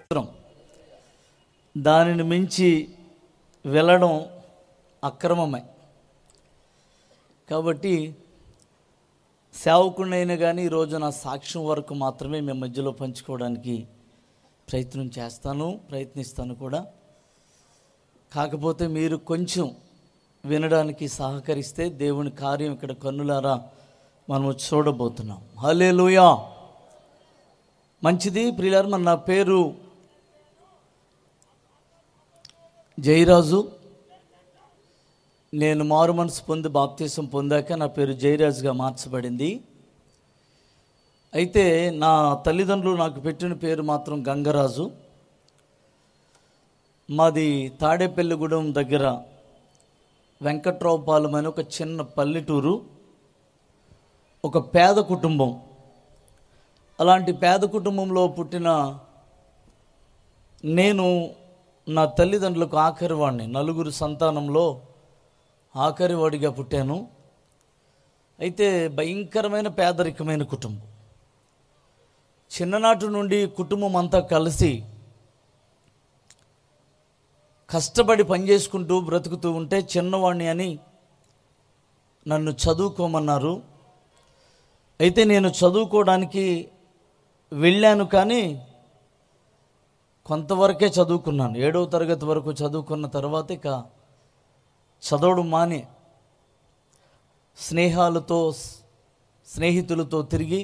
స్తోత్రం. దానిని మించి వెళ్ళడం అక్రమమే కాబట్టి సేవకుడినైనా కానీ ఈరోజు నా సాక్ష్యం వరకు మాత్రమే మీ మధ్యలో పంచుకోవడానికి ప్రయత్నం చేస్తాను ప్రయత్నిస్తాను కూడా కాకపోతే మీరు కొంచెం వినడానికి సహకరిస్తే దేవుని కార్యం ఇక్కడ కన్నులారా మనము చూడబోతున్నాం హలే మంచిది ప్రియులారు మన నా పేరు జయరాజు నేను మారు మనసు పొంది బాప్తీసం పొందాక నా పేరు జయరాజుగా మార్చబడింది అయితే నా తల్లిదండ్రులు నాకు పెట్టిన పేరు మాత్రం గంగరాజు మాది తాడేపల్లిగూడెం దగ్గర వెంకట్రావుపాలెం అని ఒక చిన్న పల్లెటూరు ఒక పేద కుటుంబం అలాంటి పేద కుటుంబంలో పుట్టిన నేను నా తల్లిదండ్రులకు ఆఖరి వాడిని నలుగురు సంతానంలో ఆఖరి వాడిగా పుట్టాను అయితే భయంకరమైన పేదరికమైన కుటుంబం చిన్ననాటి నుండి కుటుంబం అంతా కలిసి కష్టపడి పనిచేసుకుంటూ బ్రతుకుతూ ఉంటే చిన్నవాడిని అని నన్ను చదువుకోమన్నారు అయితే నేను చదువుకోవడానికి వెళ్ళాను కానీ కొంతవరకే చదువుకున్నాను ఏడవ తరగతి వరకు చదువుకున్న తర్వాత ఇక చదవడం మానే స్నేహాలతో స్నేహితులతో తిరిగి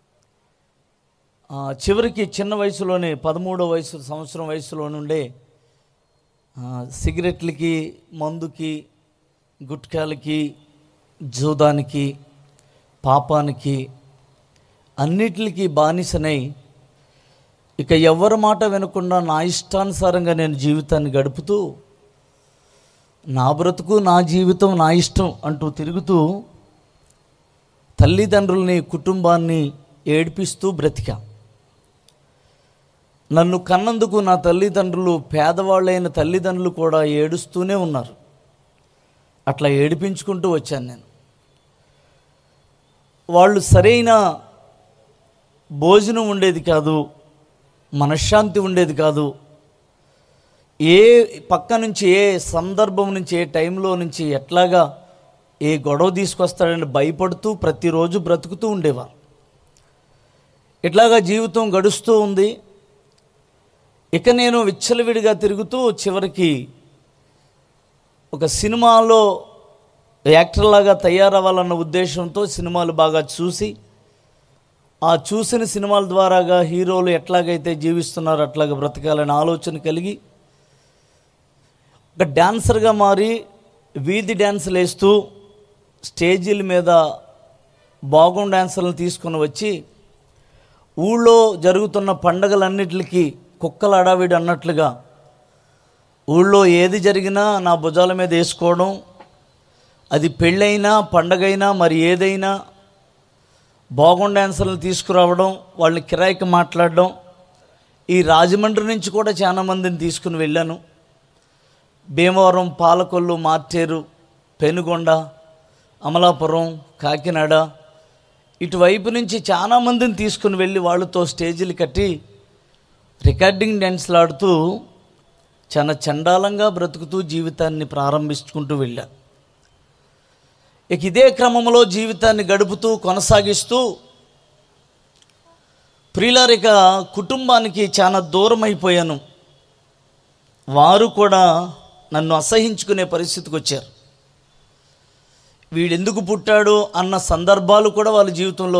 ఆ, చివరికి చిన్న వయసులోనే పదమూడో వయసు సంవత్సరం వయసులో నుండే ఆ, సిగరెట్లకి మందుకి గుట్కాలకి జూదానికి పాపానికి అన్నిటికి బానిసనై ఇక ఎవరి మాట వినకుండా నా ఇష్టానుసారంగా నేను జీవితాన్ని గడుపుతూ నా బ్రతుకు నా జీవితం నా ఇష్టం అంటూ తిరుగుతూ తల్లిదండ్రుల్ని కుటుంబాన్ని ఏడిపిస్తూ బ్రతికా నన్ను కన్నందుకు నా తల్లిదండ్రులు పేదవాళ్ళైన తల్లిదండ్రులు కూడా ఏడుస్తూనే ఉన్నారు అట్లా ఏడిపించుకుంటూ వచ్చాను నేను వాళ్ళు సరైన భోజనం ఉండేది కాదు మనశ్శాంతి ఉండేది కాదు ఏ పక్క నుంచి ఏ సందర్భం నుంచి ఏ టైంలో నుంచి ఎట్లాగా ఏ గొడవ తీసుకొస్తాడని భయపడుతూ ప్రతిరోజు బ్రతుకుతూ ఉండేవారు ఇట్లాగా జీవితం గడుస్తూ ఉంది ఇక నేను విచ్చలవిడిగా తిరుగుతూ చివరికి ఒక సినిమాలో యాక్టర్లాగా తయారవ్వాలన్న ఉద్దేశంతో సినిమాలు బాగా చూసి ఆ చూసిన సినిమాల ద్వారాగా హీరోలు ఎట్లాగైతే జీవిస్తున్నారో అట్లాగా బ్రతకాలనే ఆలోచన కలిగి ఒక డాన్సర్గా మారి వీధి డ్యాన్సులు వేస్తూ స్టేజీల మీద బాగుండ్ డాన్సర్లను తీసుకొని వచ్చి ఊళ్ళో జరుగుతున్న పండగలన్నిటికీ కుక్కల అడావిడి అన్నట్లుగా ఊళ్ళో ఏది జరిగినా నా భుజాల మీద వేసుకోవడం అది పెళ్ళైనా పండగైనా మరి ఏదైనా బాగుండ్ డాన్సర్లను తీసుకురావడం వాళ్ళని కిరాయికి మాట్లాడడం ఈ రాజమండ్రి నుంచి కూడా చాలా మందిని తీసుకుని వెళ్ళాను భీమవరం పాలకొల్లు మార్టేరు పెనుగొండ అమలాపురం కాకినాడ ఇటువైపు నుంచి చాలా మందిని తీసుకుని వెళ్ళి వాళ్ళతో స్టేజీలు కట్టి రికార్డింగ్ డ్యాన్స్లు ఆడుతూ చాలా చండాలంగా బ్రతుకుతూ జీవితాన్ని ప్రారంభించుకుంటూ వెళ్ళా ఇక ఇదే క్రమంలో జీవితాన్ని గడుపుతూ కొనసాగిస్తూ ప్రియులారిక కుటుంబానికి చాలా దూరం అయిపోయాను వారు కూడా నన్ను అసహించుకునే పరిస్థితికి వచ్చారు వీడెందుకు పుట్టాడు అన్న సందర్భాలు కూడా వాళ్ళ జీవితంలో